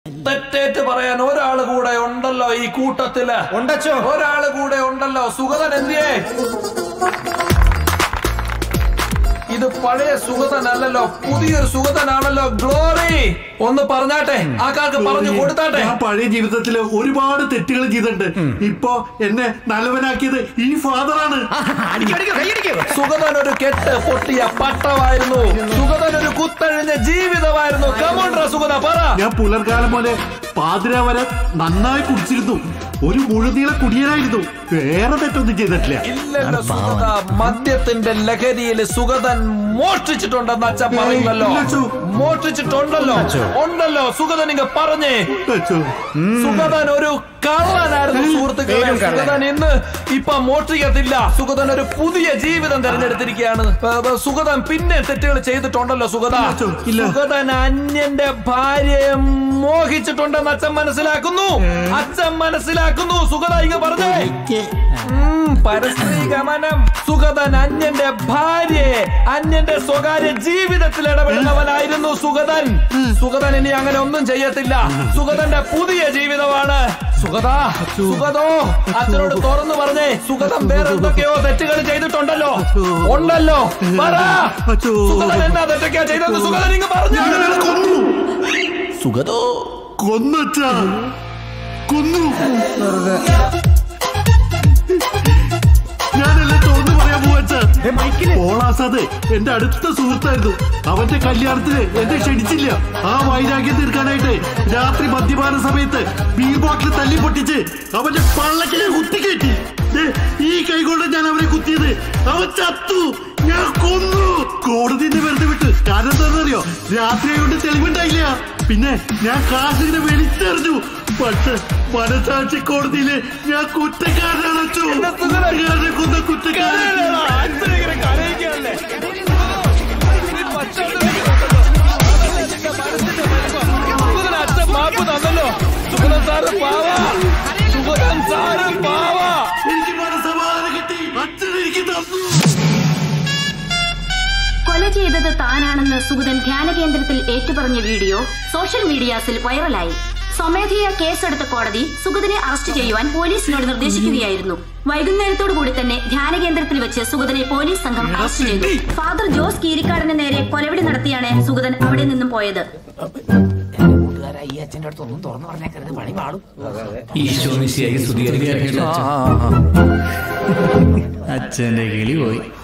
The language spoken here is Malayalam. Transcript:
തെറ്റേറ്റ് പറയാൻ ഒരാള് കൂടെ ഉണ്ടല്ലോ ഈ കൂട്ടത്തില് ഉണ്ടച്ചോ ഒരാള് കൂടെ ഉണ്ടല്ലോ സുഗതൻ എന്തിയേ ഇത് പഴയ സുഗതനല്ലല്ലോ പുതിയൊരു സുഗതനാണല്ലോ ഗ്ലോറി ഒന്ന് പറഞ്ഞാട്ടെ ആ കാർക്ക് പറഞ്ഞു കൊടുത്താട്ടെ ഞാൻ പഴയ ജീവിതത്തില് ഒരുപാട് തെറ്റുകൾ ചെയ്തിട്ടുണ്ട് ഇപ്പൊ എന്നെ നല്ലവനാക്കിയത് ഈ ഫാദറാണ് സുഗതൻ ഒരു കെട്ട് പൊട്ടിയ പട്ടമായിരുന്നു സുഗതൻ ഒരു കുത്തഴിഞ്ഞ ജീവിതമായിരുന്നു കമോണ്ട്ര സുഗത പറ ഞാൻ പുലർകാലം പോലെ പാതിര വരെ നന്നായി കുടിച്ചിരുന്നു ഒരു മുഴുനീള കുടിയനായിരുന്നു വേറെ തെറ്റൊന്നും ചെയ്തിട്ടില്ല ഇല്ലല്ലോ സുഗത മദ്യത്തിന്റെ ലഹരിയിൽ സുഗതൻ മോഷ്ടിച്ചിട്ടുണ്ടെന്ന് അച്ഛൻ പറയുന്നല്ലോ ഇല്ല, അച്ചോ. മോഷ്ടിച്ചിട്ടുണ്ടല്ലോ ഉണ്ടല്ലോ സുഗതൻ ഇങ്ങ പറഞ്ഞേ അച്ചോ. സുഗതൻ ഒരു കള്ളനായിരുന്നു സുഹൃത്തുക്കളെ പേരും കള്ളൻ. സുഗതൻ ഇന്ന് ഇപ്പൊ മോഷ്ടിക്കത്തില്ല സുഗതൻ ഒരു പുതിയ ജീവിതം തെരഞ്ഞെടുത്തിരിക്കുകയാണ് ഏ, ഏ, സുഗതൻ പിന്നെ തെറ്റുകൾ ചെയ്തിട്ടുണ്ടല്ലോ സുഗത അച്ചോ, ഇല്ല. സുഗതൻ അന്യന്റെ ഭാര്യയെ മോഹിച്ചിട്ടുണ്ടെന്ന് അച്ഛൻ മനസ്സിലാക്കുന്നു അച്ഛൻ മനസ്സിലാക്കുന്നു സുഗത ഇങ്ങ പറഞ്ഞേ ഉം, പരസ്ത്രീ ഗമനം സുഗതൻ അന്യന്റെ ഭാര്യയെ അന്യന്റെ സ്വകാര്യ ജീവിതത്തിൽ ഇടപെടുന്നവനായിരുന്നു സുഗതൻ സുഗതൻ ഇനി അങ്ങനെ ഒന്നും ചെയ്യത്തില്ല സുഗതന്റെ പുതിയ ജീവിതമാണ് സുഗത സുഗതോ അച്ഛനോട് തുറന്നു പറഞ്ഞേ സുഗതൻ വേറെ എന്തൊക്കെയോ തെറ്റുകൾ ചെയ്തിട്ടുണ്ടല്ലോ ഉണ്ടല്ലോ പറ അച്ചോ. സുഗതൻ എന്നാ തെറ്റൊക്കെയാ ചെയ്തെന്ന് സുഗതൻ ഇങ്ങ് പറഞ്ഞു ഞാനവനെ കൊന്നു സുഗതോ കൊന്നു അച്ഛാ കൊന്നു ഞാനെല്ലാം തുറന്നു പറയാൻ പോവച്ച ഓളാസാദ് എന്റെ അടുത്ത സുഹൃത്തായിരുന്നു അവന്റെ കല്യാണത്തിന് എന്നെ ക്ഷണിച്ചില്ല ആ വൈരാഗ്യം തീർക്കാനായിട്ട് രാത്രി മദ്യപാന സമയത്ത് ബീർ ബോട്ടിൽ തല്ലി പൊട്ടിച്ച് അവന്റെ പള്ളക്കിലെ കുത്തിക്കയറ്റി ദേ, ഈ കൈകൊണ്ട് ഞാൻ അവനെ കുത്തിയത് അവൻ ചത്തു ഞാൻ കൊന്നു കോടതിന്റെ വെറുതെ വിട്ട് കാരണം എന്താണെന്നറിയോ രാത്രി കൊണ്ട് തെളിവുണ്ടായില്ല പിന്നെ ഞാൻ കാശിനെ വിളിച്ചറിഞ്ഞു പക്ഷെ മനസാക്ഷി കോടതിയില് ഞാൻ കുറ്റക്കാരനാണ് അച്ചോ. കുറ്റക്കാരനെ കൊന്ന കുറ്റക്കാരൻ അച്ഛനിങ്ങനെ കരയിക്കുകയല്ലേ സുഗതൻ അച്ഛൻ മാപ്പ് തന്നല്ലോ സുഗതൻ സാറ് പാവ സുഗതൻ സാറ് പാവ എനിക്ക് മനസമാധാനം കിട്ടി അച്ഛൻ എനിക്ക് തന്നു കൊല ചെയ്തത് താനാണെന്ന് സുഗതൻ ധ്യാന കേന്ദ്രത്തിൽ ഏറ്റുപറഞ്ഞ വീഡിയോ സോഷ്യൽ മീഡിയാസിൽ വൈറലായി സ്വമേധയാ കേസെടുത്ത കോടതി സുഗതനെ അറസ്റ്റ് ചെയ്യുവാൻ പോലീസിനോട് നിർദ്ദേശിക്കുകയായിരുന്നു വൈകുന്നേരത്തോടു കൂടി തന്നെ ധ്യാന കേന്ദ്രത്തിൽ വെച്ച് സുഗതനെ പോലീസ് സംഘം അറസ്റ്റ് ചെയ്തു ഫാദർ ജോസ് കീരിക്കാടിന് നേരെ കൊലവിളി നടത്തിയാണ് സുഗതൻ അവിടെ നിന്നും പോയത് കൂട്ടുകാരാ ഈ അച്ഛന്റെ അടുത്ത് ഒന്നും തുറന്നു പറഞ്ഞേക്കരുത് പണി പാടും ഈശോ മിശിയായി സ്തുതിയായിരിക്കട്ടെ. അച്ഛന്റെ കിളി പോയി